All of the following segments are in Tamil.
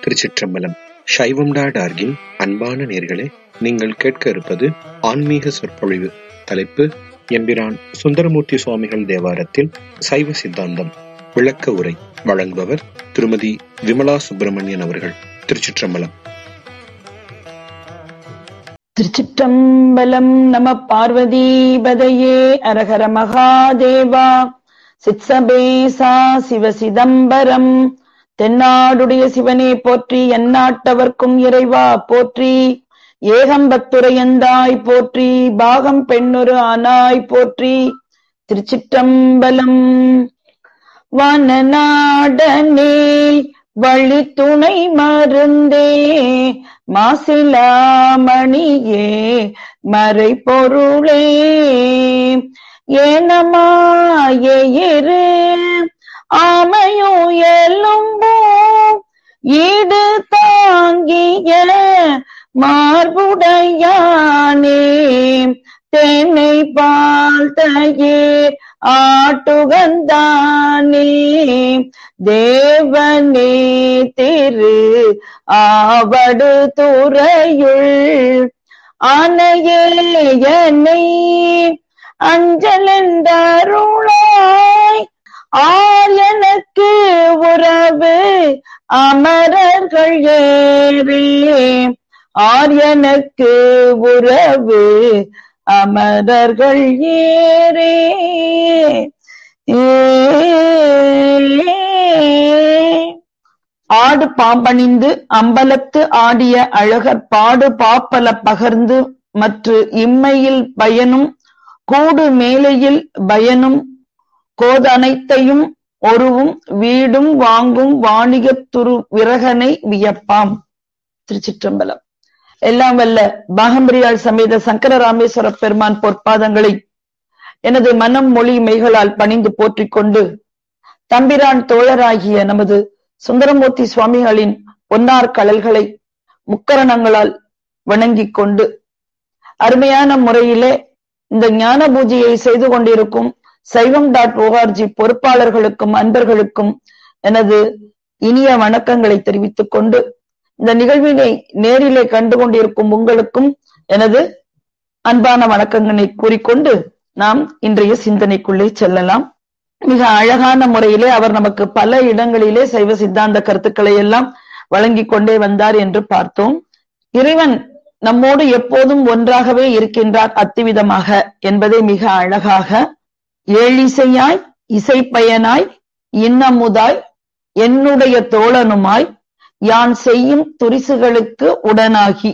திருச்சிற்றம்பலம் சைவம் டாட் ஆர்கின் அன்பான நேர்களே நீங்கள் கேட்க இருப்பது ஆன்மீக சொற்பொழிவு தலைப்பு எம்பிரான் சுந்தரமூர்த்தி சுவாமிகள் தேவாரத்தில் சைவ சித்தாந்தம் விளக்க உரை வழங்குபவர் திருமதி விமலா சுப்பிரமணியன் அவர்கள் திருச்சிற்றம்பலம் திருச்சிற்றம்பலம் நம பார்வதீபதையே அரஹர மகாதேவா சித்சபேசா சிவ சிதம்பரம் தென்னாடுடைய சிவனே போற்றி எந்நாட்டவர்க்கும் இறைவா போற்றி ஏகம்பத்துரையந்தாய் போற்றி பாகம் பெண்ணொரு ஆனாய் போற்றி திருச்சிற்றம்பலம் வனநாடனே வழி துணை மருந்தே மாசிலாமணியே மறை பொருளே ஏனமாயிரு ஆமையோ எலும்போ ஈடு தாங்கிய மார்புடையானே தென்னை பால் தயிர் ஆட்டுகந்தானே தேவனே திரு ஆவடு துறையுள் ஆனையேயனை அஞ்சலெந்தருளாய் ஆர் எனக்கு உறவு அமரர்கள் ஏறே ஆர் எனக்கு உறவு அமரர்கள் ஏறே ஆடு பாம்பணிந்து அம்பலத்து ஆடிய அழகர் பாடு பாப்பல பகர்ந்து மற்ற இம்மையில் பயனும் கூடு மேலையில் பயனும் கோதனைத்தையும் ஒருவும் வீடும் வாங்கும் வாணிகத்துரு விரகனை வியப்பாம் திருச்சிற்றம்பலம் எல்லாம் வல்ல பாகம்பிரியாள் சமேத சங்கர ராமேஸ்வர பெருமான் பொற்பாதங்களை எனது மனம் மொழி மெய்களால் பணிந்து போற்றிக் கொண்டு தம்பிரான் தோழராகிய நமது சுந்தரமூர்த்தி சுவாமிகளின் பொன்னார் கழல்களை முக்கரணங்களால் வணங்கிக் கொண்டு அருமையான முறையிலே இந்த ஞான பூஜையை செய்து கொண்டிருக்கும் சைவம் டாட் ஓஆர்ஜி பொறுப்பாளர்களுக்கும் அன்பர்களுக்கும் எனது இனிய வணக்கங்களை தெரிவித்துக் கொண்டு இந்த நிகழ்வினை நேரிலே கண்டு கொண்டிருக்கும் உங்களுக்கும் எனது அன்பான வணக்கங்களை கூறிக்கொண்டு நாம் இன்றைய சிந்தனைக்குள்ளே செல்லலாம் மிக அழகான முறையிலே அவர் நமக்கு பல இடங்களிலே சைவ சித்தாந்த கருத்துக்களை எல்லாம் வழங்கி கொண்டே வந்தார் என்று பார்த்தோம் இறைவன் நம்மோடு எப்போதும் ஒன்றாகவே இருக்கின்றார் அத்துவிதமாக என்பதை மிக அழகாக ஏழிசையாய் இசைப்பயனாய் இன்னமுதாய் என்னுடைய தோழனுமாய் யான் செய்யும் துரிசுகளுக்கு உடனாகி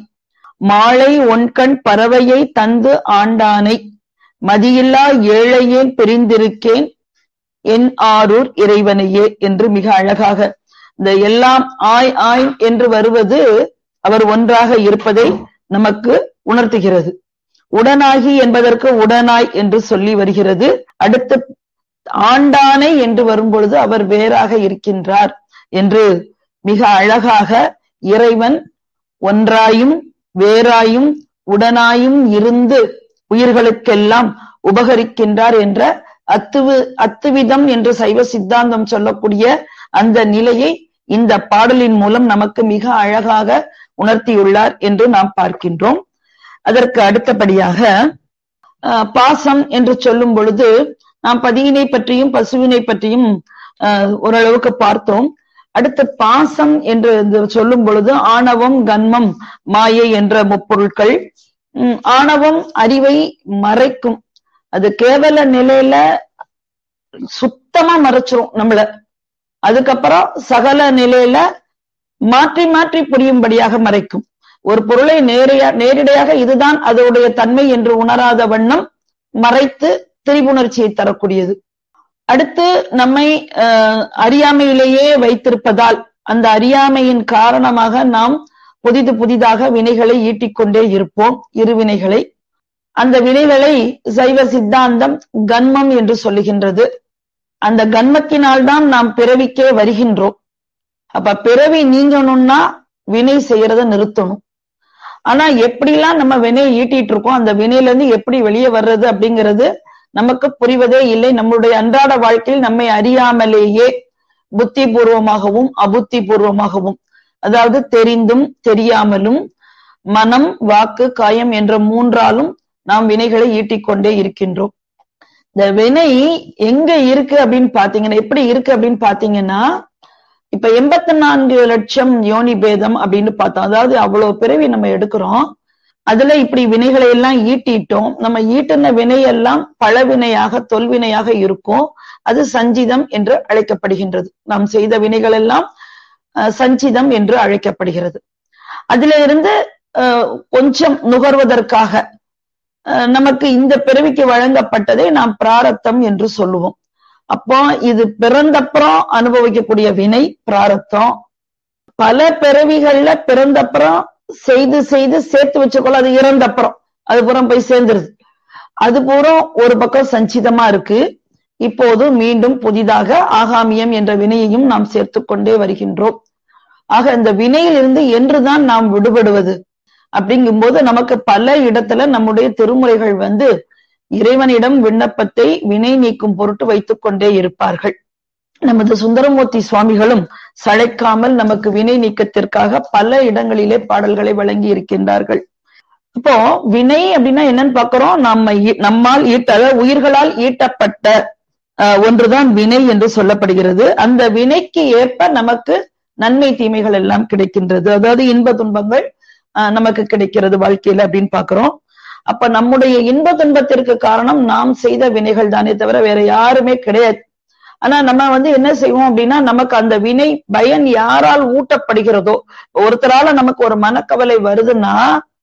மாலை ஒன்கண் பறவையை தந்து ஆண்டானை மதியில்லா ஏழையேன் பிரிந்திருக்கேன் என் ஆரூர் இறைவனையே என்று மிக அழகாக இந்த எல்லாம் ஆய் ஆய் என்று வருவது அவர் ஒன்றாக இருப்பதை நமக்கு உணர்த்துகிறது உடனாகி என்பதற்கு உடனாய் என்று சொல்லி வருகிறது அடுத்து ஆண்டானை என்று வரும்பொழுது அவர் வேறாக இருக்கின்றார் என்று மிக அழகாக இறைவன் ஒன்றாயும் வேறாயும் உடனாயும் இருந்து உயிர்களுக்கெல்லாம் உபகரிக்கின்றார் என்ற அத்துவு அத்துவிதம் என்று சைவ சித்தாந்தம் சொல்லக்கூடிய அந்த நிலையை இந்த பாடலின் மூலம் நமக்கு மிக அழகாக உணர்த்தியுள்ளார் என்று நாம் பார்க்கின்றோம் அதற்கு அடுத்தபடியாக பாசம் என்று சொல்லும் பொழுது நாம் பதியினை பற்றியும் பசுவினை பற்றியும் ஓரளவுக்கு பார்த்தோம் அடுத்து பாசம் என்று சொல்லும் பொழுது ஆணவம் கன்மம் மாயை என்ற முப்பொருட்கள் ஆணவம் அறிவை மறைக்கும் அது கேவல நிலையில சுத்தமா மறைச்சிரும் நம்மள அதுக்கப்புறம் சகல நிலையில மாற்றி மாற்றி புரியும்படியாக மறைக்கும் ஒரு பொருளை நேரையா நேரிடையாக இதுதான் அதோடைய தன்மை என்று உணராத வண்ணம் மறைத்து திரிபுணர்ச்சியை தரக்கூடியது அடுத்து நம்மை அறியாமையிலேயே வைத்திருப்பதால் அந்த அறியாமையின் காரணமாக நாம் புதிது புதிதாக வினைகளை ஈட்டிக்கொண்டே இருப்போம் இருவினைகளை அந்த வினைகளை சைவ சித்தாந்தம் கன்மம் என்று சொல்லுகின்றது அந்த கன்மத்தினால்தான் நாம் பிறவிக்கே வருகின்றோம் அப்ப பிறவி நீங்கணும்னா வினை செய்யறத நிறுத்தணும் ஆனா எப்படிலாம் நம்ம வினையை ஈட்டிட்டு இருக்கோம் அந்த வினையில இருந்து எப்படி வெளியே வர்றது அப்படிங்கிறது நமக்கு புரிவதே இல்லை நம்முடைய அன்றாட வாழ்க்கையில் நம்மை அறியாமலேயே புத்தி பூர்வமாகவும் அபுத்தி பூர்வமாகவும் அதாவது தெரிந்தும் தெரியாமலும் மனம் வாக்கு காயம் என்ற மூன்றாலும் நாம் வினைகளை ஈட்டிக்கொண்டே இருக்கின்றோம் இந்த வினை எங்க இருக்கு அப்படின்னு பாத்தீங்கன்னா எப்படி இருக்கு அப்படின்னு பாத்தீங்கன்னா இப்ப எண்பத்தி நான்கு லட்சம் யோனி பேதம் அப்படின்னு பார்த்தோம் அதாவது அவ்வளவு பிறவி நம்ம எடுக்கிறோம் அதுல இப்படி வினைகளை எல்லாம் ஈட்டிட்டோம் நம்ம ஈட்டின வினையெல்லாம் பழவினையாக தொல்வினையாக இருக்கும் அது சஞ்சிதம் என்று அழைக்கப்படுகின்றது நாம் செய்த வினைகள் எல்லாம் சஞ்சிதம் என்று அழைக்கப்படுகிறது அதுல இருந்து கொஞ்சம் நுகர்வதற்காக நமக்கு இந்த பிறவிக்கு வழங்கப்பட்டதை நாம் பிராரத்தம் என்று சொல்லுவோம் அப்போ இது பிறந்தப்புறம் அனுபவிக்கக்கூடிய வினை பிராரத்தம் பல பிறவிகள்ல பிறந்தப்புறம் செய்து செய்து சேர்த்து வச்சுக்கொள்ள அது இறந்தப்புறம் அது புறம் போய் சேர்ந்துருது அது பூரம் ஒரு பக்கம் சஞ்சிதமா இருக்கு இப்போது மீண்டும் புதிதாக ஆகாமியம் என்ற வினையையும் நாம் சேர்த்து கொண்டே வருகின்றோம் ஆக இந்த வினையில் இருந்து என்றுதான் நாம் விடுபடுவது அப்படிங்கும்போது நமக்கு பல இடத்துல நம்முடைய திருமுறைகள் வந்து இறைவனிடம் விண்ணப்பத்தை வினை நீக்கும் பொருட்டு வைத்துக் கொண்டே இருப்பார்கள் நமது சுந்தரமூர்த்தி சுவாமிகளும் சளைக்காமல் நமக்கு வினை நீக்கத்திற்காக பல இடங்களிலே பாடல்களை வழங்கி இருக்கின்றார்கள் இப்போ வினை அப்படின்னா என்னன்னு பாக்குறோம் நம்ம நம்மால் ஈட்ட உயிர்களால் ஈட்டப்பட்ட ஒன்றுதான் வினை என்று சொல்லப்படுகிறது அந்த வினைக்கு ஏற்ப நமக்கு நன்மை தீமைகள் எல்லாம் கிடைக்கின்றது அதாவது இன்ப துன்பங்கள் நமக்கு கிடைக்கிறது வாழ்க்கையில அப்படின்னு பாக்குறோம் அப்ப நம்முடைய இன்ப துன்பத்திற்கு காரணம் நாம் செய்த வினைகள் தானே தவிர வேற யாருமே கிடையாது ஆனா நம்ம வந்து என்ன செய்வோம் அப்படின்னா நமக்கு அந்த வினை பயன் யாரால் ஊட்டப்படுகிறதோ ஒருத்தரால நமக்கு ஒரு மனக்கவலை வருதுன்னா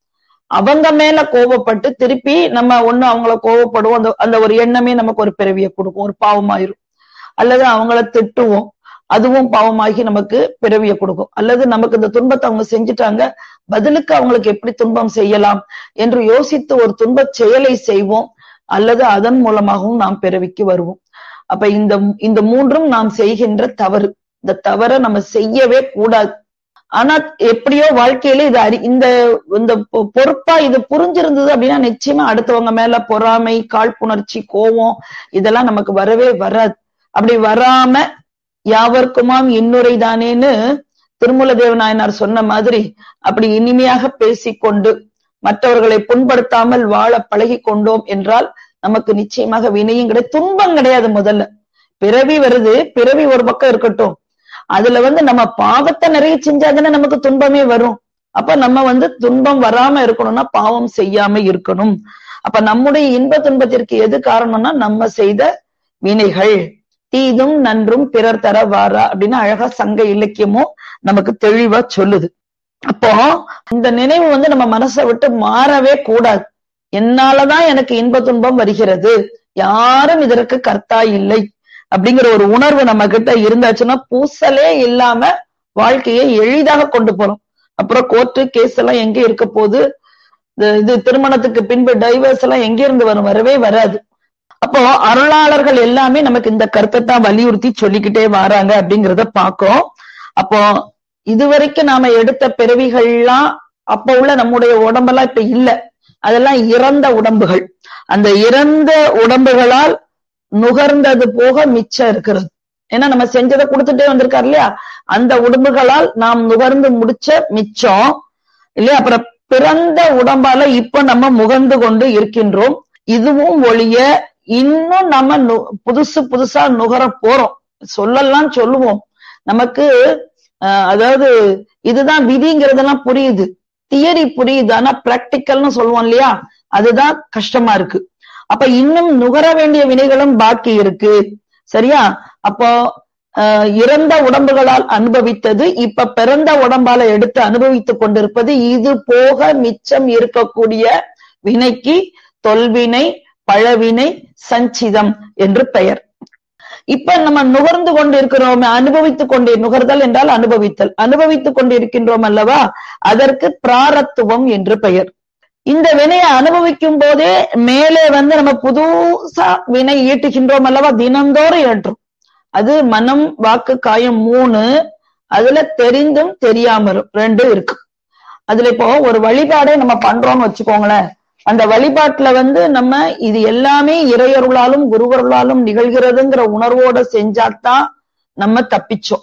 அவங்க மேல கோபப்பட்டு திருப்பி நம்ம ஒண்ணு அவங்கள கோபப்படுவோம் அந்த அந்த ஒரு எண்ணமே நமக்கு ஒரு பிறவியை கொடுக்கும் ஒரு பாவமாயிரும் அல்லது அவங்கள திட்டுவோம் அதுவும் பாவமாகி நமக்கு பிறவியை கொடுக்கும் அல்லது நமக்கு இந்த துன்பத்தை அவங்க செஞ்சுட்டாங்க பதிலுக்கு அவங்களுக்கு எப்படி துன்பம் செய்யலாம் என்று யோசித்து ஒரு துன்ப செயலை செய்வோம் அல்லது அதன் மூலமாகவும் நாம் பிறவிக்கு வருவோம் அப்ப இந்த இந்த மூன்றும் நாம் செய்கின்ற தவறு இந்த தவறை நம்ம செய்யவே கூடாது ஆனா எப்படியோ வாழ்க்கையில இது அறி இந்த இந்த பொறுப்பா இது புரிஞ்சிருந்தது அப்படின்னா நிச்சயமா அடுத்தவங்க மேல பொறாமை காழ்ப்புணர்ச்சி கோவம் இதெல்லாம் நமக்கு வரவே வராது அப்படி வராம யாவர்க்குமாம் இன்னுரை தானேன்னு திருமூல தேவநாயனார் சொன்ன மாதிரி அப்படி இனிமையாக பேசிக்கொண்டு மற்றவர்களை புண்படுத்தாமல் வாழ பழகி கொண்டோம் என்றால் நமக்கு நிச்சயமாக வினையும் கிடையாது துன்பம் கிடையாது முதல்ல பிறவி வருது பிறவி ஒரு பக்கம் இருக்கட்டும் அதுல வந்து நம்ம பாவத்தை நிறைய செஞ்சாதானே நமக்கு துன்பமே வரும் அப்ப நம்ம வந்து துன்பம் வராம இருக்கணும்னா பாவம் செய்யாம இருக்கணும் அப்ப நம்முடைய இன்ப துன்பத்திற்கு எது காரணம்னா நம்ம செய்த வினைகள் தீதும் நன்றும் பிறர் தர வாரா அப்படின்னு அழகா சங்க இலக்கியமும் நமக்கு தெளிவா சொல்லுது அப்போ இந்த நினைவு வந்து நம்ம மனசை விட்டு மாறவே கூடாது என்னாலதான் எனக்கு இன்ப துன்பம் வருகிறது யாரும் இதற்கு கர்த்தா இல்லை அப்படிங்கிற ஒரு உணர்வு நம்ம கிட்ட இருந்தாச்சுன்னா பூசலே இல்லாம வாழ்க்கையை எளிதாக கொண்டு போறோம் அப்புறம் கோர்ட்டு கேஸ் எல்லாம் எங்க இருக்க போகுது இது திருமணத்துக்கு பின்பு டைவர்ஸ் எல்லாம் எங்க இருந்து வரும் வரவே வராது அப்போ அருளாளர்கள் எல்லாமே நமக்கு இந்த கருத்தை தான் வலியுறுத்தி சொல்லிக்கிட்டே வராங்க அப்படிங்கிறத பாக்கோம் அப்போ இதுவரைக்கும் நாம எடுத்த பிறவிகள்லாம் அப்ப உள்ள நம்முடைய உடம்பெல்லாம் இப்ப இல்ல அதெல்லாம் இறந்த உடம்புகள் அந்த இறந்த உடம்புகளால் நுகர்ந்தது போக மிச்சம் இருக்கிறது ஏன்னா நம்ம செஞ்சதை கொடுத்துட்டே வந்திருக்காரு இல்லையா அந்த உடம்புகளால் நாம் நுகர்ந்து முடிச்ச மிச்சம் இல்லையா அப்புறம் பிறந்த உடம்பால இப்ப நம்ம முகர்ந்து கொண்டு இருக்கின்றோம் இதுவும் ஒழிய இன்னும் நம்ம புதுசு புதுசா நுகர போறோம் சொல்லலாம் சொல்லுவோம் நமக்கு அதாவது இதுதான் விதிங்கிறதெல்லாம் புரியுது தியரி புரியுது ஆனா பிராக்டிக்கல்னு சொல்லுவோம் இல்லையா அதுதான் கஷ்டமா இருக்கு அப்ப இன்னும் நுகர வேண்டிய வினைகளும் பாக்கி இருக்கு சரியா அப்போ இறந்த உடம்புகளால் அனுபவித்தது இப்ப பிறந்த உடம்பால எடுத்து அனுபவித்துக் கொண்டிருப்பது இது போக மிச்சம் இருக்கக்கூடிய வினைக்கு தொல்வினை பழவினை சஞ்சிதம் என்று பெயர் இப்ப நம்ம நுகர்ந்து கொண்டு இருக்கிறோம் அனுபவித்துக் கொண்டே நுகர்தல் என்றால் அனுபவித்தல் அனுபவித்துக் கொண்டு இருக்கின்றோம் அல்லவா அதற்கு பிராரத்துவம் என்று பெயர் இந்த வினையை அனுபவிக்கும் போதே மேலே வந்து நம்ம புதுசா வினை ஈட்டுகின்றோம் அல்லவா தினந்தோறும் ஏற்றும் அது மனம் வாக்கு காயம் மூணு அதுல தெரிந்தும் தெரியாமலும் ரெண்டும் இருக்கு அதுல இப்போ ஒரு வழிபாடே நம்ம பண்றோம்னு வச்சுக்கோங்களேன் அந்த வழிபாட்டுல வந்து நம்ம இது எல்லாமே இறையருளாலும் குருவருளாலும் நிகழ்கிறதுங்கிற உணர்வோட செஞ்சாதான் நம்ம தப்பிச்சோம்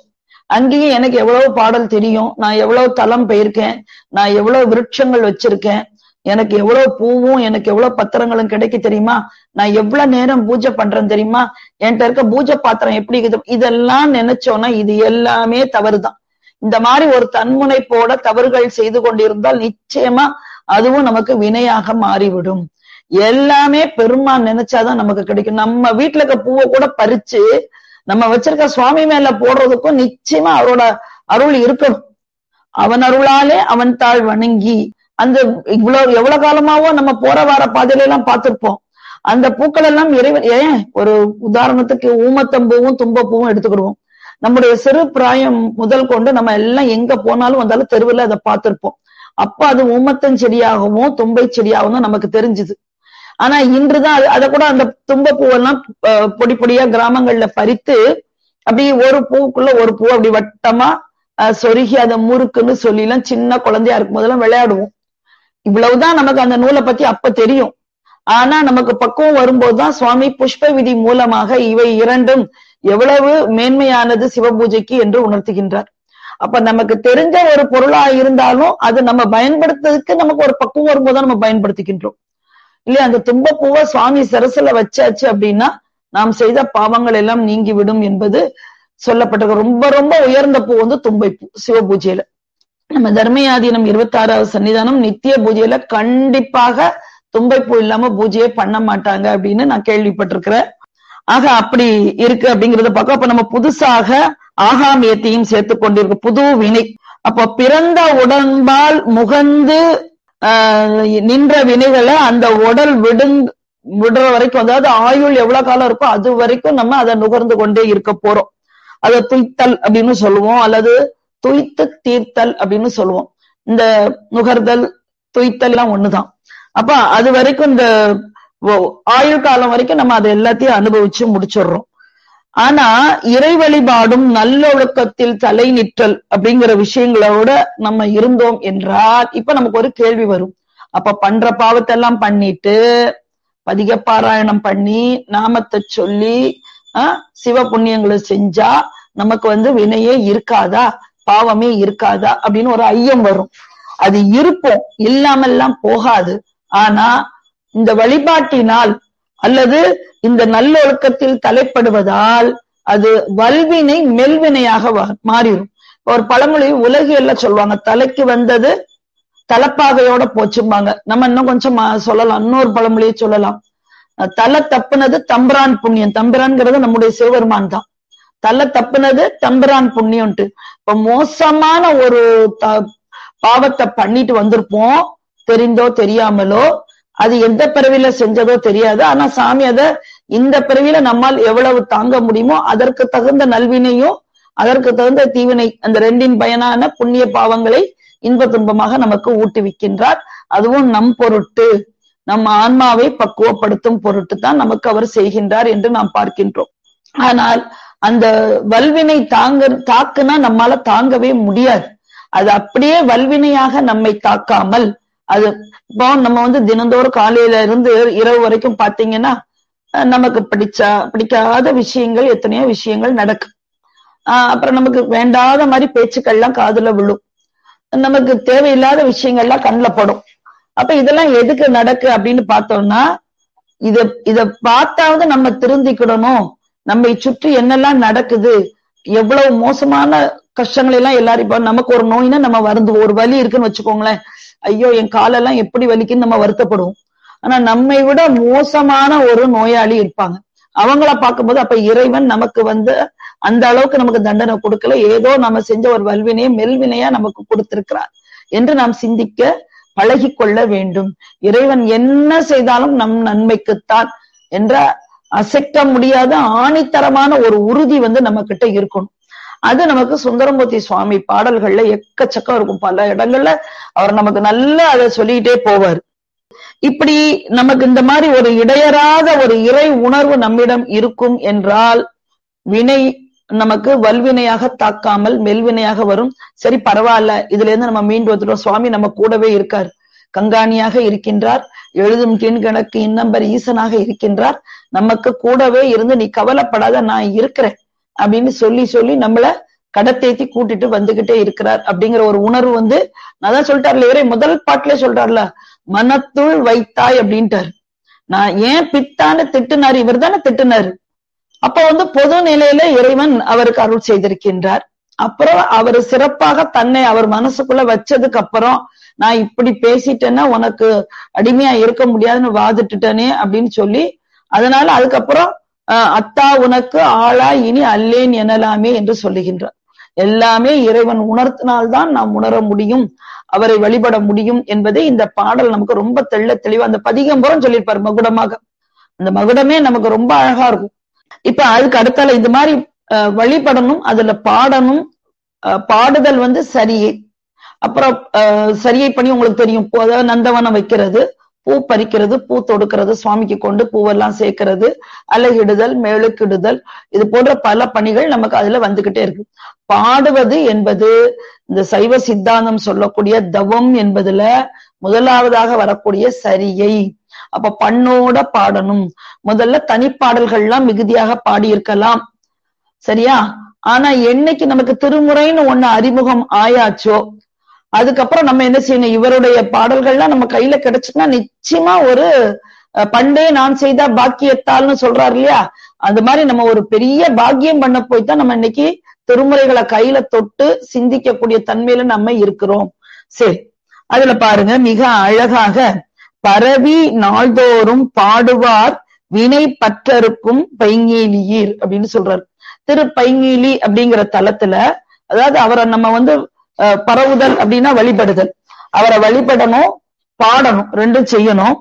அங்கேயும் எனக்கு எவ்வளவு பாடல் தெரியும் நான் எவ்வளவு தலம் போயிருக்கேன் நான் எவ்வளவு விருட்சங்கள் வச்சிருக்கேன் எனக்கு எவ்வளவு பூவும் எனக்கு எவ்வளவு பத்திரங்களும் கிடைக்க தெரியுமா நான் எவ்வளவு நேரம் பூஜை பண்றேன் தெரியுமா என்கிட்ட இருக்க பூஜை பாத்திரம் எப்படி இருக்குது இதெல்லாம் நினைச்சோன்னா இது எல்லாமே தவறுதான் இந்த மாதிரி ஒரு தன்முனைப்போட தவறுகள் செய்து கொண்டிருந்தால் நிச்சயமா அதுவும் நமக்கு வினையாக மாறிவிடும் எல்லாமே பெருமான் நினைச்சாதான் நமக்கு கிடைக்கும் நம்ம வீட்டுல இருக்க பூவை கூட பறிச்சு நம்ம வச்சிருக்க சுவாமி மேல போடுறதுக்கும் நிச்சயமா அவரோட அருள் இருக்கணும் அவன் அருளாலே அவன் தாழ் வணங்கி அந்த இவ்வளவு எவ்வளவு காலமாவோ நம்ம போற வார பாதையில எல்லாம் பார்த்திருப்போம் அந்த பூக்கள் எல்லாம் இறைவன் ஏன் ஒரு உதாரணத்துக்கு ஊமத்தம்பூவும் தும்பப்பூவும் எடுத்துக்கிடுவோம் நம்முடைய சிறு பிராயம் முதல் கொண்டு நம்ம எல்லாம் எங்க போனாலும் வந்தாலும் தெருவில் அதை பார்த்திருப்போம் அப்ப அது ஊமத்தன் செடியாகவும் தும்பை செடியாகவும் தான் நமக்கு தெரிஞ்சுது ஆனா இன்றுதான் அதை கூட அந்த தும்ப பூவெல்லாம் பொடி பொடியா கிராமங்கள்ல பறித்து அப்படி ஒரு பூக்குள்ள ஒரு பூ அப்படி வட்டமா சொருகி அதை முறுக்குன்னு சொல்லி எல்லாம் சின்ன குழந்தையா இருக்கும் போதெல்லாம் விளையாடுவோம் இவ்வளவுதான் நமக்கு அந்த நூலை பத்தி அப்ப தெரியும் ஆனா நமக்கு பக்குவம் வரும்போதுதான் சுவாமி புஷ்ப விதி மூலமாக இவை இரண்டும் எவ்வளவு மேன்மையானது சிவபூஜைக்கு என்று உணர்த்துகின்றார் அப்ப நமக்கு தெரிஞ்ச ஒரு பொருளா இருந்தாலும் அது நம்ம பயன்படுத்துறதுக்கு நமக்கு ஒரு பக்குவம் வரும்போதுதான் நம்ம பயன்படுத்திக்கின்றோம் இல்லையா அந்த தும்பப்பூவை சுவாமி சரசுல வச்சாச்சு அப்படின்னா நாம் செய்த பாவங்கள் எல்லாம் நீங்கிவிடும் என்பது சொல்லப்பட்டிருக்கு ரொம்ப ரொம்ப உயர்ந்த பூ வந்து தும்பை பூ சிவபூஜையில நம்ம தர்மயாதீனம் இருபத்தி ஆறாவது சன்னிதானம் நித்திய பூஜையில கண்டிப்பாக தும்பைப்பூ இல்லாம பூஜையே பண்ண மாட்டாங்க அப்படின்னு நான் கேள்விப்பட்டிருக்கிறேன் ஆக அப்படி இருக்கு அப்படிங்கறத பார்க்க அப்ப நம்ம புதுசாக ஆகாமியத்தையும் சேர்த்து கொண்டிருக்க புது வினை அப்ப பிறந்த உடம்பால் முகந்து நின்ற வினைகளை அந்த உடல் விடுங் விடுற வரைக்கும் அதாவது ஆயுள் எவ்வளவு காலம் இருக்கோ அது வரைக்கும் நம்ம அதை நுகர்ந்து கொண்டே இருக்க போறோம் அதை துய்த்தல் அப்படின்னு சொல்லுவோம் அல்லது துய்த்து தீர்த்தல் அப்படின்னு சொல்லுவோம் இந்த நுகர்தல் துய்த்தல் எல்லாம் ஒண்ணுதான் அப்ப அது வரைக்கும் இந்த ஆயுள் காலம் வரைக்கும் நம்ம அதை எல்லாத்தையும் அனுபவிச்சு முடிச்சிடுறோம் ஆனா இறை வழிபாடும் நல்லொழுக்கத்தில் தலை நிற்றல் அப்படிங்கிற விஷயங்களோட நம்ம இருந்தோம் என்றால் இப்ப நமக்கு ஒரு கேள்வி வரும் அப்ப பண்ற பாவத்தை எல்லாம் பண்ணிட்டு பதிக பாராயணம் பண்ணி நாமத்தை சொல்லி ஆஹ் சிவ புண்ணியங்களை செஞ்சா நமக்கு வந்து வினையே இருக்காதா பாவமே இருக்காதா அப்படின்னு ஒரு ஐயம் வரும் அது இருப்போம் இல்லாமல்லாம் போகாது ஆனா இந்த வழிபாட்டினால் அல்லது இந்த நல்லொழுக்கத்தில் தலைப்படுவதால் அது வல்வினை மெல்வினையாக மாறிடும் ஒரு பழமொழி உலகியல்ல சொல்லுவாங்க தலைக்கு வந்தது தலப்பாகையோட போச்சும்பாங்க நம்ம இன்னும் கொஞ்சம் சொல்லலாம் இன்னொரு பழமொழியை சொல்லலாம் தலை தப்புனது தம்பிரான் புண்ணியம் தம்பிரான்ங்கிறது நம்முடைய சிவபெருமான் தான் தலை தப்புனது தம்பிரான் புண்ணியம்ட்டு இப்ப மோசமான ஒரு பாவத்தை பண்ணிட்டு வந்திருப்போம் தெரிந்தோ தெரியாமலோ அது எந்த பிறவில செஞ்சதோ தெரியாது ஆனா சாமி அத இந்த பிறவில நம்மால் எவ்வளவு தாங்க முடியுமோ அதற்கு தகுந்த நல்வினையும் அதற்கு தகுந்த தீவினை அந்த ரெண்டின் பயனான புண்ணிய பாவங்களை இன்ப துன்பமாக நமக்கு ஊட்டுவிக்கின்றார் அதுவும் நம் பொருட்டு நம் ஆன்மாவை பக்குவப்படுத்தும் பொருட்டு தான் நமக்கு அவர் செய்கின்றார் என்று நாம் பார்க்கின்றோம் ஆனால் அந்த வல்வினை தாங்க தாக்குனா நம்மால தாங்கவே முடியாது அது அப்படியே வல்வினையாக நம்மை தாக்காமல் அது இப்போ நம்ம வந்து தினந்தோறும் காலையில இருந்து இரவு வரைக்கும் பாத்தீங்கன்னா நமக்கு பிடிச்சா பிடிக்காத விஷயங்கள் எத்தனையோ விஷயங்கள் நடக்கும் ஆஹ் அப்புறம் நமக்கு வேண்டாத மாதிரி பேச்சுக்கள்லாம் காதுல விழும் நமக்கு தேவையில்லாத விஷயங்கள்லாம் கண்ணில் படும் அப்ப இதெல்லாம் எதுக்கு நடக்கு அப்படின்னு பார்த்தோம்னா இத இத பார்த்தாவது நம்ம திருந்திக்கிடணும் நம்மை சுற்றி என்னெல்லாம் நடக்குது எவ்வளவு மோசமான கஷ்டங்கள் எல்லாம் எல்லாரும் இப்ப நமக்கு ஒரு நோய்னா நம்ம வருந்து ஒரு வலி இருக்குன்னு வச்சுக்கோங்களேன் ஐயோ என் காலெல்லாம் எப்படி வலிக்குன்னு நம்ம வருத்தப்படுவோம் ஆனா நம்மை விட மோசமான ஒரு நோயாளி இருப்பாங்க அவங்கள பார்க்கும்போது அப்ப இறைவன் நமக்கு வந்து அந்த அளவுக்கு நமக்கு தண்டனை கொடுக்கல ஏதோ நம்ம செஞ்ச ஒரு வல்வினையை மெல்வினையா நமக்கு கொடுத்திருக்கிறார் என்று நாம் சிந்திக்க பழகி கொள்ள வேண்டும் இறைவன் என்ன செய்தாலும் நம் நன்மைக்குத்தான் என்ற அசைக்க முடியாத ஆணித்தரமான ஒரு உறுதி வந்து நம்ம கிட்ட இருக்கணும் அது நமக்கு சுந்தரமூர்த்தி சுவாமி பாடல்கள்ல எக்கச்சக்கம் இருக்கும் பல இடங்கள்ல அவர் நமக்கு நல்லா அதை சொல்லிட்டே போவார் இப்படி நமக்கு இந்த மாதிரி ஒரு இடையறாத ஒரு இறை உணர்வு நம்மிடம் இருக்கும் என்றால் வினை நமக்கு வல்வினையாக தாக்காமல் மெல்வினையாக வரும் சரி பரவாயில்ல இதுல இருந்து நம்ம மீண்டு வந்துட்டோம் சுவாமி நம்ம கூடவே இருக்கார் கங்காணியாக இருக்கின்றார் எழுதும் கீழ்கணக்கு இன்னம்பர் ஈசனாக இருக்கின்றார் நமக்கு கூடவே இருந்து நீ கவலைப்படாத நான் இருக்கிறேன் அப்படின்னு சொல்லி சொல்லி நம்மள கடத்தேத்தி கூட்டிட்டு வந்துகிட்டே இருக்கிறார் அப்படிங்கிற ஒரு உணர்வு வந்து நான் தான் சொல்லிட்டார்ல இவரே முதல் பாட்டுல சொல்றாருல மனத்துள் வைத்தாய் அப்படின்ட்டாரு நான் ஏன் பித்தான்னு திட்டுனாரு இவர் தானே திட்டுனாரு அப்ப வந்து பொது நிலையில இறைவன் அவருக்கு அருள் செய்திருக்கின்றார் அப்புறம் அவர் சிறப்பாக தன்னை அவர் மனசுக்குள்ள வச்சதுக்கு அப்புறம் நான் இப்படி பேசிட்டேன்னா உனக்கு அடிமையா இருக்க முடியாதுன்னு வாதிட்டுட்டேனே அப்படின்னு சொல்லி அதனால அதுக்கப்புறம் அத்தா உனக்கு ஆளா இனி அல்லேன் எனலாமே என்று சொல்லுகின்றார் எல்லாமே இறைவன் உணர்த்தினால்தான் நாம் உணர முடியும் அவரை வழிபட முடியும் என்பதை இந்த பாடல் நமக்கு ரொம்ப தெள்ள தெளிவா அந்த பதிகம்புறம் சொல்லியிருப்பாரு மகுடமாக அந்த மகுடமே நமக்கு ரொம்ப அழகா இருக்கும் இப்ப அதுக்கு அடுத்தால இந்த மாதிரி வழிபடணும் அதுல பாடணும் பாடுதல் வந்து சரியே அப்புறம் சரியை பண்ணி உங்களுக்கு தெரியும் அதாவது நந்தவனம் வைக்கிறது பூ பறிக்கிறது பூ தொடுக்கிறது சுவாமிக்கு கொண்டு பூவெல்லாம் சேர்க்கிறது அழகிடுதல் மேலுக்கிடுதல் இது போன்ற பல பணிகள் நமக்கு அதுல வந்துகிட்டே இருக்கு பாடுவது என்பது இந்த சைவ சித்தாந்தம் சொல்லக்கூடிய தவம் என்பதுல முதலாவதாக வரக்கூடிய சரியை அப்ப பண்ணோட பாடணும் முதல்ல தனிப்பாடல்கள்லாம் மிகுதியாக பாடியிருக்கலாம் சரியா ஆனா என்னைக்கு நமக்கு திருமுறைன்னு ஒண்ணு அறிமுகம் ஆயாச்சோ அதுக்கப்புறம் நம்ம என்ன செய்யணும் இவருடைய பாடல்கள்லாம் நம்ம கையில கிடைச்சுன்னா நிச்சயமா ஒரு பண்டே நான் செய்த பாக்கியத்தால்னு சொல்றாரு இல்லையா அந்த மாதிரி நம்ம ஒரு பெரிய பாக்கியம் பண்ண போய் தான் நம்ம இன்னைக்கு திருமுறைகளை கையில தொட்டு சிந்திக்கக்கூடிய தன்மையில நம்ம இருக்கிறோம் சரி அதுல பாருங்க மிக அழகாக பரவி நாள்தோறும் பாடுவார் வினை பற்றருக்கும் பைங்கீலியீர் அப்படின்னு சொல்றாரு திரு பைங்கீலி அப்படிங்கிற தலத்துல அதாவது அவரை நம்ம வந்து பரவுதல் அப்படின்னா வழிபடுதல் அவரை வழிபடணும் பாடணும் ரெண்டும் செய்யணும்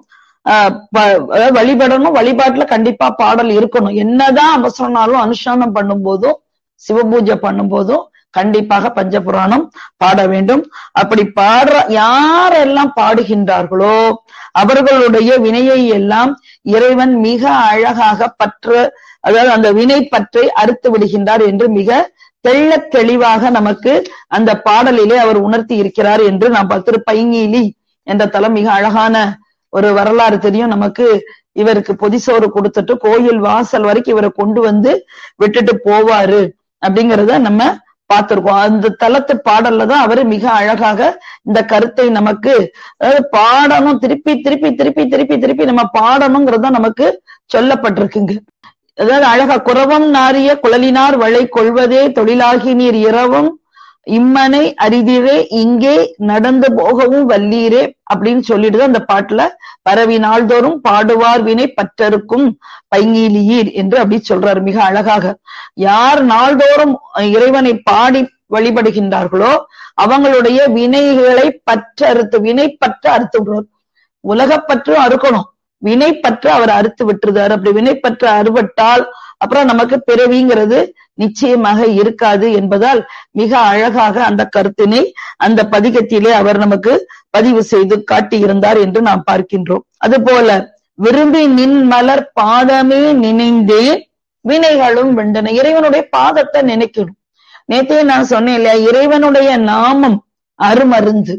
வழிபடணும் வழிபாட்டுல கண்டிப்பா பாடல் இருக்கணும் என்னதான் அவசரம்னாலும் அனுஷ்டானம் பண்ணும் போதும் சிவபூஜை பண்ணும் போதும் கண்டிப்பாக பஞ்சபுராணம் பாட வேண்டும் அப்படி பாடுற யாரெல்லாம் பாடுகின்றார்களோ அவர்களுடைய வினையை எல்லாம் இறைவன் மிக அழகாக பற்று அதாவது அந்த வினை பற்றை அறுத்து விடுகின்றார் என்று மிக தெள்ள தெளிவாக நமக்கு அந்த பாடலிலே அவர் உணர்த்தி இருக்கிறார் என்று நாம் திரு பைங்கீலி என்ற தலம் மிக அழகான ஒரு வரலாறு தெரியும் நமக்கு இவருக்கு பொதிசோறு கொடுத்துட்டு கோயில் வாசல் வரைக்கும் இவரை கொண்டு வந்து விட்டுட்டு போவாரு அப்படிங்கிறத நம்ம பார்த்திருக்கோம் அந்த தலத்து பாடல்ல தான் அவரு மிக அழகாக இந்த கருத்தை நமக்கு அதாவது பாடணும் திருப்பி திருப்பி திருப்பி திருப்பி திருப்பி நம்ம பாடணுங்கிறது நமக்கு சொல்லப்பட்டிருக்குங்க அதாவது அழகா குறவம் நாரிய குழலினார் வளை கொள்வதே தொழிலாகி நீர் இரவும் இம்மனை அரிதிரே இங்கே நடந்து போகவும் வல்லீரே அப்படின்னு சொல்லிட்டு அந்த பாட்டுல பரவி நாள்தோறும் பாடுவார் வினை பற்றருக்கும் பைங்கீலியீர் என்று அப்படி சொல்றாரு மிக அழகாக யார் நாள்தோறும் இறைவனை பாடி வழிபடுகின்றார்களோ அவங்களுடைய வினைகளை பற்ற அறுத்து வினை பற்ற அறுத்து விடுறார் உலகப்பற்று அறுக்கணும் வினை பற்று அவர் அறுத்து விட்டுருதார் அப்படி வினை பற்று அறுபட்டால் அப்புறம் நமக்கு பிறவிங்கிறது நிச்சயமாக இருக்காது என்பதால் மிக அழகாக அந்த கருத்தினை அந்த பதிகத்திலே அவர் நமக்கு பதிவு செய்து காட்டியிருந்தார் என்று நாம் பார்க்கின்றோம் அதுபோல விரும்பி நின் மலர் பாதமே நினைந்தே வினைகளும் வெண்டன இறைவனுடைய பாதத்தை நினைக்கணும் நேத்தே நான் சொன்னேன் இல்லையா இறைவனுடைய நாமம் அருமருந்து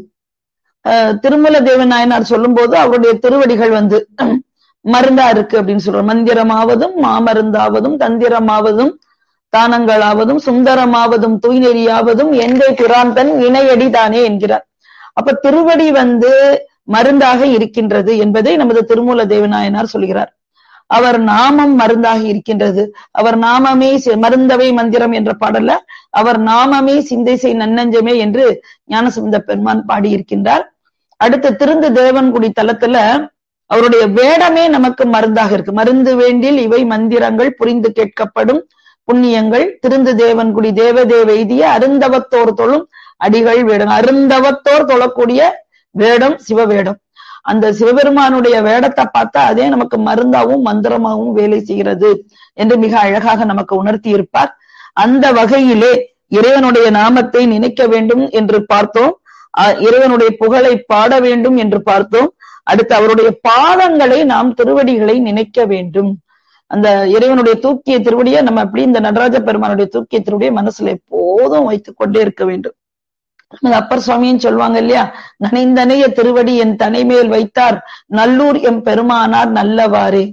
திருமல தேவன் நாயனார் சொல்லும் போது அவருடைய திருவடிகள் வந்து மருந்தா இருக்கு அப்படின்னு சொல்றார் மந்திரமாவதும் மாமருந்தாவதும் தந்திரமாவதும் தானங்களாவதும் சுந்தரமாவதும் தூய்நெறியாவதும் எந்தை பிராந்தன் இணையடி தானே என்கிறார் அப்ப திருவடி வந்து மருந்தாக இருக்கின்றது என்பதை நமது திருமூல தேவநாயனார் சொல்கிறார் அவர் நாமம் மருந்தாக இருக்கின்றது அவர் நாமமே மருந்தவை மந்திரம் என்ற பாடல்ல அவர் நாமமே சிந்தை செய் நன்னஞ்சமே என்று ஞானசுந்த பெருமான் பாடியிருக்கின்றார் அடுத்து திருந்து தேவன்குடி தலத்துல அவருடைய வேடமே நமக்கு மருந்தாக இருக்கு மருந்து வேண்டில் இவை மந்திரங்கள் புரிந்து கேட்கப்படும் புண்ணியங்கள் திருந்து தேவன்குடி தேவதேவ எய்திய அருந்தவத்தோர் தொழும் அடிகள் வேடம் அருந்தவத்தோர் தொழக்கூடிய வேடம் சிவவேடம் அந்த சிவபெருமானுடைய வேடத்தை பார்த்தா அதே நமக்கு மருந்தாவும் மந்திரமாகவும் வேலை செய்கிறது என்று மிக அழகாக நமக்கு உணர்த்தி இருப்பார் அந்த வகையிலே இறைவனுடைய நாமத்தை நினைக்க வேண்டும் என்று பார்த்தோம் இறைவனுடைய புகழை பாட வேண்டும் என்று பார்த்தோம் அடுத்து அவருடைய பாதங்களை நாம் திருவடிகளை நினைக்க வேண்டும் அந்த இறைவனுடைய தூக்கிய திருவடியை நம்ம அப்படி இந்த நடராஜ பெருமானுடைய தூக்கிய திருவடியை மனசுல எப்போதும் வைத்துக் கொண்டே இருக்க வேண்டும் அப்பர் சுவாமின்னு சொல்லுவாங்க இல்லையா நனைந்தனைய திருவடி என் தனைமேல் வைத்தார் நல்லூர் எம் பெருமானார் நல்லவாறே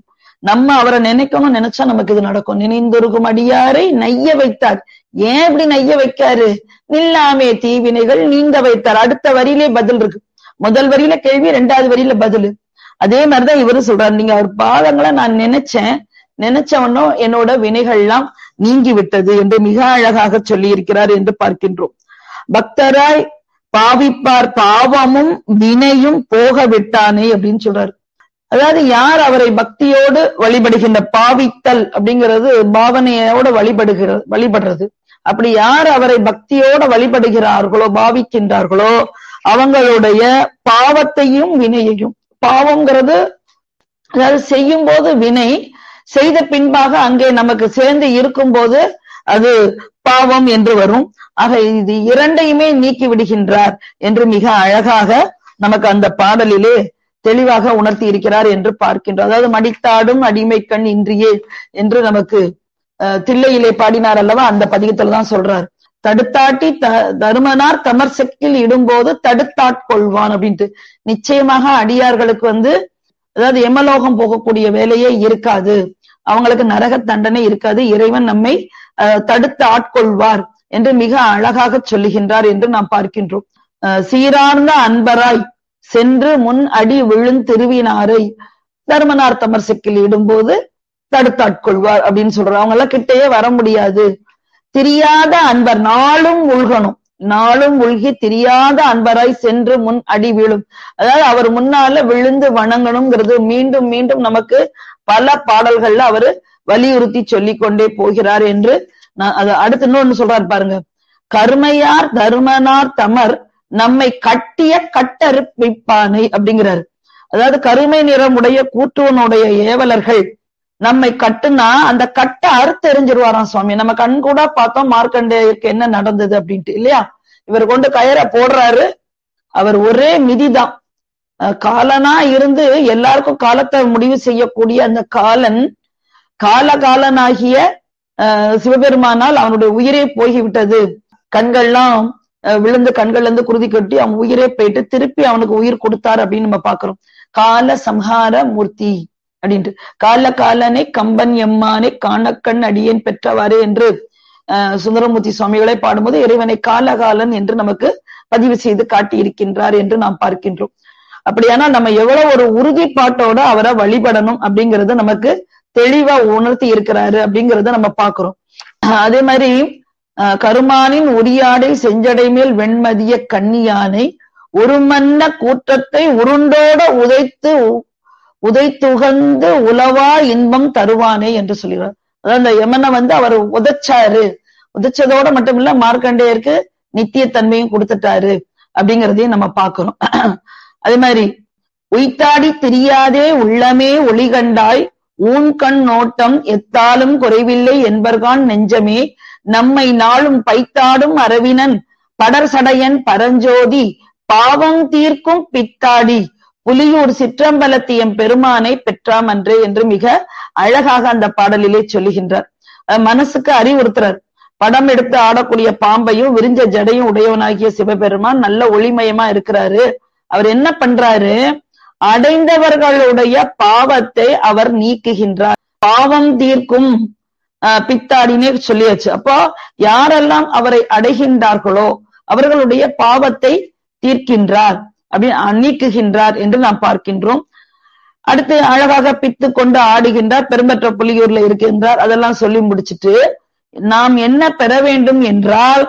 நம்ம அவரை நினைக்கணும் நினைச்சா நமக்கு இது நடக்கும் நினைந்தொருகும் அடியாரை நைய வைத்தார் ஏன் இப்படி நைய வைக்காரு நில்லாமே தீவினைகள் நீங்க வைத்தார் அடுத்த வரியிலே பதில் இருக்கு முதல் வரியில கேள்வி ரெண்டாவது வரியில பதில் அதே மாதிரிதான் இவரு சொல்றாரு நீங்க அவர் பாதங்களை நான் நினைச்சேன் நினைச்சவனோ என்னோட வினைகள்லாம் நீங்கி விட்டது என்று மிக அழகாக சொல்லி இருக்கிறார் என்று பார்க்கின்றோம் பக்தராய் பாவிப்பார் பாவமும் வினையும் போக விட்டானே அப்படின்னு சொல்றாரு அதாவது யார் அவரை பக்தியோடு வழிபடுகின்ற பாவித்தல் அப்படிங்கிறது பாவனையோட வழிபடுகிறது வழிபடுறது அப்படி யார் அவரை பக்தியோட வழிபடுகிறார்களோ பாவிக்கின்றார்களோ அவங்களுடைய பாவத்தையும் வினையையும் பாவம்ங்கிறது அதாவது செய்யும் போது வினை செய்த பின்பாக அங்கே நமக்கு சேர்ந்து இருக்கும் போது அது பாவம் என்று வரும் ஆக இது இரண்டையுமே நீக்கி விடுகின்றார் என்று மிக அழகாக நமக்கு அந்த பாடலிலே தெளிவாக உணர்த்தி இருக்கிறார் என்று பார்க்கின்றோம் அதாவது மடித்தாடும் அடிமை கண் இன்றியே என்று நமக்கு தில்லையிலே பாடினார் அல்லவா அந்த பதிகத்துல தான் சொல்றார் தடுத்தாட்டி த தருமனார் தமர் செக்கில் இடும்போது தடுத்தாட்கொள்வான் அப்படின்ட்டு நிச்சயமாக அடியார்களுக்கு வந்து அதாவது எமலோகம் போகக்கூடிய வேலையே இருக்காது அவங்களுக்கு நரக தண்டனை இருக்காது இறைவன் நம்மை தடுத்து ஆட்கொள்வார் என்று மிக அழகாக சொல்லுகின்றார் என்று நாம் பார்க்கின்றோம் சீரார்ந்த அன்பராய் சென்று முன் அடி விழுந்திருவினாரை தர்மனார் தமர் சிக்கில் இடும்போது தடுத்தாட்கொள்வார் அப்படின்னு சொல்றாரு அவங்க எல்லாம் கிட்டேயே வர முடியாது தெரியாத அன்பர் நாளும் உள்கணும் நாளும் உள்கி தெரியாத அன்பராய் சென்று முன் அடி விழும் அதாவது அவர் முன்னால விழுந்து வணங்கணுங்கிறது மீண்டும் மீண்டும் நமக்கு பல பாடல்கள்ல அவரு வலியுறுத்தி சொல்லிக் கொண்டே போகிறார் என்று அது அடுத்து இன்னொன்னு சொல்றாரு பாருங்க கருமையார் தருமனார் தமர் நம்மை கட்டிய கட்டறுப்பிப்பானை அப்படிங்கிறாரு அதாவது கருமை நிறமுடைய கூட்டுவனுடைய ஏவலர்கள் நம்மை கட்டுனா அந்த கட்டை அறுத்து எரிஞ்சிருவாராம் சுவாமி நம்ம கண் கூட பார்த்தோம் மார்க்கண்டேயருக்கு என்ன நடந்தது அப்படின்ட்டு இல்லையா இவர் கொண்டு கயரை போடுறாரு அவர் ஒரே மிதிதான் காலனா இருந்து எல்லாருக்கும் காலத்தை முடிவு செய்யக்கூடிய அந்த காலன் காலகாலனாகிய சிவபெருமானால் அவனுடைய உயிரே போய்விட்டது கண்கள்லாம் விழுந்து கண்கள்ல இருந்து குருதி கட்டி அவன் உயிரே போயிட்டு திருப்பி அவனுக்கு உயிர் கொடுத்தாரு அப்படின்னு நம்ம பாக்குறோம் கால சம்ஹார மூர்த்தி அப்படின்ட்டு கால காலனை கம்பன் எம்மானை காணக்கண் அடியேன் பெற்றவாறு என்று சுந்தரமூர்த்தி சுவாமிகளை பாடும்போது இறைவனை காலகாலன் என்று நமக்கு பதிவு செய்து காட்டி இருக்கின்றார் என்று நாம் பார்க்கின்றோம் அப்படியானால் நம்ம எவ்வளவு ஒரு உறுதிப்பாட்டோட அவரை வழிபடணும் அப்படிங்கறத நமக்கு தெளிவா உணர்த்தி இருக்கிறாரு அப்படிங்கறத நம்ம பாக்குறோம் அதே மாதிரி கருமானின் உரியாடை செஞ்சடை மேல் வெண்மதிய கன்னியானை ஒரு மன்ன கூற்றத்தை உருண்டோட உதைத்து உதைத்துகந்து உலவா இன்பம் தருவானே என்று சொல்கிறார் அதாவது அந்த யமனை வந்து அவர் உதைச்சாரு உதைச்சதோட மட்டும் இல்ல மார்க்கண்டேயருக்கு நித்தியத்தன்மையும் கொடுத்துட்டாரு அப்படிங்கறதையும் நம்ம பாக்குறோம் அதே மாதிரி உய்த்தாடி தெரியாதே உள்ளமே ஒளி கண்டாய் ஊன் கண் நோட்டம் எத்தாலும் குறைவில்லை என்பர்கான் நெஞ்சமே நம்மை நாளும் பைத்தாடும் அரவினன் படர் சடையன் பரஞ்சோதி பாவம் தீர்க்கும் பித்தாடி புலியூர் சிற்றம்பலத்தியம் பெருமானை பெற்றாம் அன்றே என்று மிக அழகாக அந்த பாடலிலே சொல்லுகின்றார் மனசுக்கு அறிவுறுத்துறார் படம் எடுத்து ஆடக்கூடிய பாம்பையும் விரிஞ்ச ஜடையும் உடையவனாகிய சிவபெருமான் நல்ல ஒளிமயமா இருக்கிறாரு அவர் என்ன பண்றாரு அடைந்தவர்களுடைய பாவத்தை அவர் நீக்குகின்றார் பாவம் தீர்க்கும் பித்தாடினே சொல்லியாச்சு அப்போ யாரெல்லாம் அவரை அடைகின்றார்களோ அவர்களுடைய பாவத்தை தீர்க்கின்றார் அப்படின்னு நீக்குகின்றார் என்று நாம் பார்க்கின்றோம் அடுத்து அழகாக பித்து கொண்டு ஆடுகின்றார் பெரும்பற்ற புலியூர்ல இருக்கின்றார் அதெல்லாம் சொல்லி முடிச்சிட்டு நாம் என்ன பெற வேண்டும் என்றால்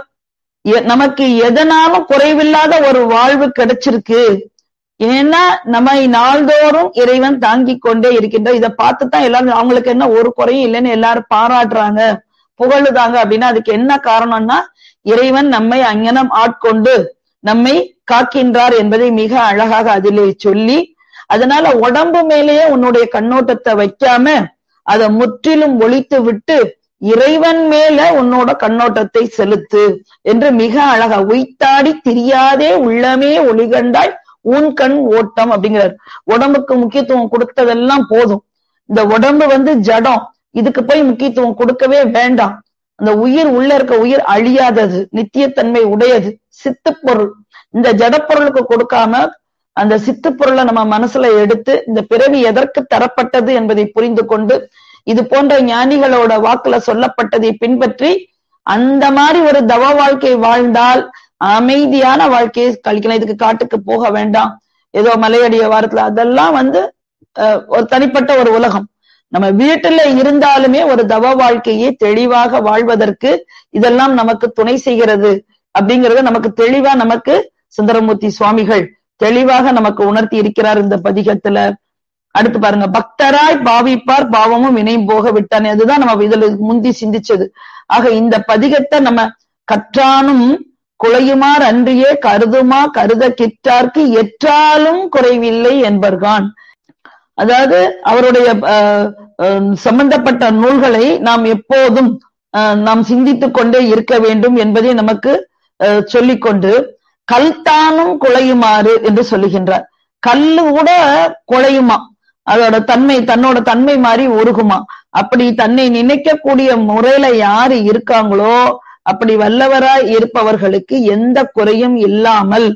நமக்கு எதனாலும் குறைவில்லாத ஒரு வாழ்வு கிடைச்சிருக்கு ஏன்னா நம்மை நாள்தோறும் இறைவன் தாங்கி கொண்டே இருக்கின்ற இதை பார்த்துதான் எல்லாரும் அவங்களுக்கு என்ன ஒரு குறையும் இல்லைன்னு எல்லாரும் பாராட்டுறாங்க புகழுதாங்க அப்படின்னா அதுக்கு என்ன காரணம்னா இறைவன் நம்மை அங்கனம் ஆட்கொண்டு நம்மை காக்கின்றார் என்பதை மிக அழகாக அதிலே சொல்லி அதனால உடம்பு மேலேயே உன்னுடைய கண்ணோட்டத்தை வைக்காம அதை முற்றிலும் ஒழித்து விட்டு இறைவன் மேல உன்னோட கண்ணோட்டத்தை செலுத்து என்று மிக அழகா உய்த்தாடி திரியாதே உள்ளமே ஒளிகண்டாய் ஊன் கண் ஓட்டம் அப்படிங்கிறார் உடம்புக்கு முக்கியத்துவம் கொடுத்ததெல்லாம் போதும் இந்த உடம்பு வந்து ஜடம் இதுக்கு போய் முக்கியத்துவம் கொடுக்கவே வேண்டாம் அந்த உயிர் உள்ள இருக்க உயிர் அழியாதது நித்தியத்தன்மை உடையது சித்து பொருள் இந்த ஜடப்பொருளுக்கு கொடுக்காம அந்த சித்து பொருளை நம்ம மனசுல எடுத்து இந்த பிறவி எதற்கு தரப்பட்டது என்பதை புரிந்து கொண்டு இது போன்ற ஞானிகளோட வாக்குல சொல்லப்பட்டதை பின்பற்றி அந்த மாதிரி ஒரு தவ வாழ்க்கை வாழ்ந்தால் அமைதியான வாழ்க்கையை கழிக்கலாம் இதுக்கு காட்டுக்கு போக வேண்டாம் ஏதோ மலையடிய வாரத்துல அதெல்லாம் வந்து ஒரு தனிப்பட்ட ஒரு உலகம் நம்ம வீட்டுல இருந்தாலுமே ஒரு தவ வாழ்க்கையை தெளிவாக வாழ்வதற்கு இதெல்லாம் நமக்கு துணை செய்கிறது அப்படிங்கறத நமக்கு தெளிவா நமக்கு சுந்தரமூர்த்தி சுவாமிகள் தெளிவாக நமக்கு உணர்த்தி இருக்கிறார் இந்த பதிகத்துல அடுத்து பாருங்க பக்தராய் பாவிப்பார் பாவமும் வினையும் போக விட்டானே அதுதான் நம்ம இதுல முந்தி சிந்திச்சது ஆக இந்த பதிகத்தை நம்ம கற்றானும் குலையுமார் அன்றியே கருதுமா கருத கிற்றார்க்கு எற்றாலும் குறைவில்லை என்பர்கான் அதாவது அவருடைய சம்பந்தப்பட்ட நூல்களை நாம் எப்போதும் நாம் சிந்தித்துக் கொண்டே இருக்க வேண்டும் என்பதை நமக்கு சொல்லிக்கொண்டு கல்தானும் குலையுமாறு என்று சொல்லுகின்றார் கல்லு கூட குலையுமா அதோட தன்மை தன்னோட தன்மை மாதிரி உருகுமா அப்படி தன்னை நினைக்கக்கூடிய முறையில யாரு இருக்காங்களோ அப்படி வல்லவராய் இருப்பவர்களுக்கு எந்த குறையும் இல்லாமல்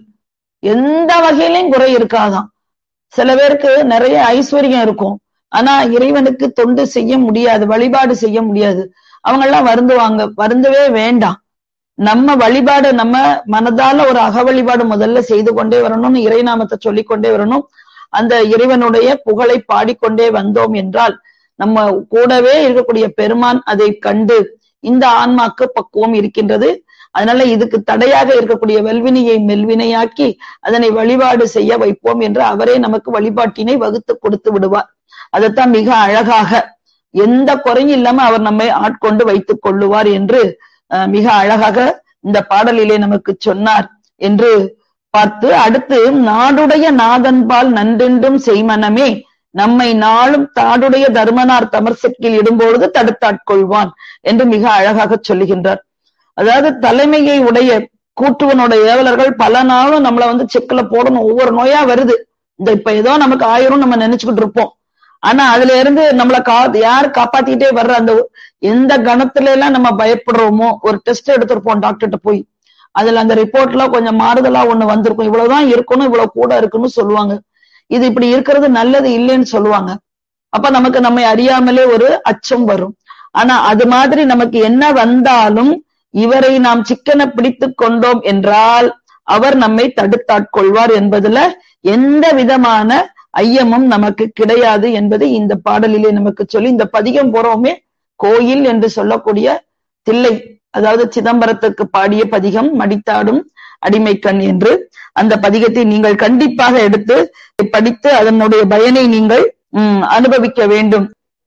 எந்த வகையிலையும் குறை இருக்காதாம் சில பேருக்கு நிறைய ஐஸ்வர்யம் இருக்கும் ஆனா இறைவனுக்கு தொண்டு செய்ய முடியாது வழிபாடு செய்ய முடியாது அவங்க எல்லாம் வருந்துவாங்க வருந்தவே வேண்டாம் நம்ம வழிபாடு நம்ம மனதால ஒரு அக வழிபாடு முதல்ல செய்து கொண்டே வரணும்னு இறைநாமத்தை சொல்லிக் கொண்டே வரணும் அந்த இறைவனுடைய புகழை பாடிக்கொண்டே வந்தோம் என்றால் நம்ம கூடவே இருக்கக்கூடிய பெருமான் அதை கண்டு இந்த ஆன்மாக்கு பக்குவம் இருக்கின்றது அதனால இதுக்கு தடையாக இருக்கக்கூடிய வெல்வினையை மெல்வினையாக்கி அதனை வழிபாடு செய்ய வைப்போம் என்று அவரே நமக்கு வழிபாட்டினை வகுத்து கொடுத்து விடுவார் அதைத்தான் மிக அழகாக எந்த குறையும் இல்லாம அவர் நம்மை ஆட்கொண்டு வைத்துக் கொள்ளுவார் என்று மிக அழகாக இந்த பாடலிலே நமக்கு சொன்னார் என்று பார்த்து அடுத்து நாடுடைய நாதன்பால் நன்றென்றும் செய்மனமே நம்மை நாளும் தாடுடைய தர்மனார் தமர்செக்கில் இடும்பொழுது தடுத்தாட்கொள்வான் என்று மிக அழகாக சொல்லுகின்றார் அதாவது தலைமையை உடைய கூட்டுவனுடைய ஏவலர்கள் பல நாளும் நம்மள வந்து செக்ல போடணும் ஒவ்வொரு நோயா வருது இந்த இப்ப ஏதோ நமக்கு ஆயிரம் நம்ம நினைச்சுக்கிட்டு இருப்போம் ஆனா அதுல இருந்து நம்மளை கா யார் காப்பாத்திக்கிட்டே வர்ற அந்த எந்த கணத்துல எல்லாம் நம்ம பயப்படுறோமோ ஒரு டெஸ்ட் எடுத்திருப்போம் டாக்டர்கிட்ட போய் அதுல அந்த ரிப்போர்ட்ல கொஞ்சம் மாறுதலா ஒண்ணு வந்திருக்கும் இவ்வளவுதான் இருக்கணும் இவ்வளவு கூட இருக்குன்னு சொல்லுவாங்க இது இப்படி இருக்கிறது நல்லது இல்லைன்னு சொல்லுவாங்க அப்ப நமக்கு நம்மை அறியாமலே ஒரு அச்சம் வரும் ஆனா அது மாதிரி நமக்கு என்ன வந்தாலும் இவரை நாம் சிக்கன பிடித்து கொண்டோம் என்றால் அவர் நம்மை தடுத்தாட்கொள்வார் என்பதுல எந்த விதமான ஐயமும் நமக்கு கிடையாது என்பதை இந்த பாடலிலே நமக்கு சொல்லி இந்த பதிகம் போறோமே கோயில் என்று சொல்லக்கூடிய தில்லை அதாவது சிதம்பரத்துக்கு பாடிய பதிகம் மடித்தாடும் அடிமைக்கண் என்று அந்த பதிகத்தை நீங்கள் கண்டிப்பாக எடுத்து படித்து அதனுடைய பயனை நீங்கள் உம் அனுபவிக்க வேண்டும்